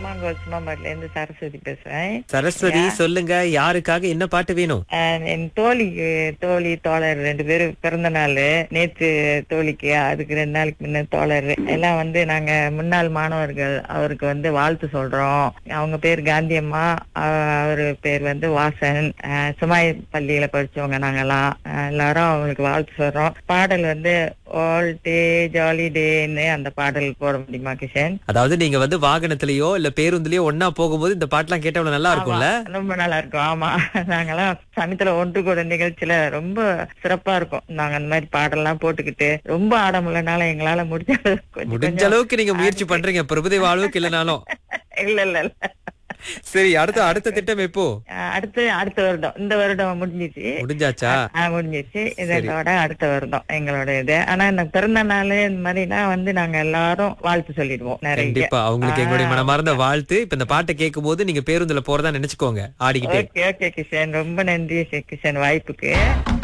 அம்மாங்கோல் சும்மாமட்ல இருந்து சரஸ்வதி பேசுறேன் சரஸ்வதி சொல்லுங்க யாருக்காக என்ன பாட்டு வேணும் அஹ் என் தோழிக்கு தோழி தோழர் ரெண்டு பேரும் பிறந்த நாள் நேற்று தோழிக்கு அதுக்கு ரெண்டு நாளைக்கு முன்ன தோழர் எல்லாம் வந்து நாங்க முன்னாள் மாணவர்கள் அவருக்கு வந்து வாழ்த்து சொல்றோம் அவங்க பேர் காந்தி அம்மா அஹ் அவரு பேர் வந்து வாசன் அஹ் சுமாய் பள்ளியில படிச்சவங்க நாங்கெல்லாம் அஹ் எல்லாரும் அவங்களுக்கு வாழ்த்து சொல்றோம் பாடல் வந்து ஆல் டே ஜாலி டேன்னு அந்த பாடல் போட முடியுமா கிஷன் அதாவது நீங்க வந்து வாகனத்திலயோ இல்ல பேருந்துலயோ ஒன்னா போகும்போது இந்த பாட்டுலாம் கேட்ட அவ்வளவு நல்லா இருக்கும்ல ஆமா, ரொம்ப நல்லா இருக்கும் ஆமா நாங்கெல்லாம் சமயத்துல ஒன்று கூட நிகழ்ச்சியில ரொம்ப சிறப்பா இருக்கும் நாங்க அந்த மாதிரி பாடல்லாம் போட்டுக்கிட்டு ரொம்ப ஆட முடியலனால எங்களால முடிஞ்ச அளவு கொஞ்சம் முடிஞ்ச கொஞ்சம் அளவுக்கு நீங்க முயற்சி பண்றீங்க பிரபுதேவ அளவுக்கு இல்லனாலும் இல்ல இல்ல இல்ல சரி அடுத்த அடுத்த திட்டம் எப்போ அஹ் அடுத்து அடுத்த வருடம் இந்த வருடம் முடிஞ்சிச்சு முடிஞ்சாச்சா ஆஹ் முடிஞ்சிச்சு இதோட அடுத்த வருடம் எங்களோட இது ஆனா இந்த பிறந்த நாள் இந்த மாதிரிலாம் வந்து நாங்க எல்லாரும் வாழ்த்து சொல்லிடுவோம் நிறைய கண்டிப்பா அவங்களுக்கு எங்களுடைய மனமார்ந்த வாழ்த்து இப்ப இந்த பாட்டை கேட்கும் போது நீங்க பேருந்துல போறதா நினைச்சுக்கோங்க ஆடிக்கிட்டே ஓகே ஓகே கிஷன் ரொம்ப நன்றி கிஷன் வாய்ப்புக்கு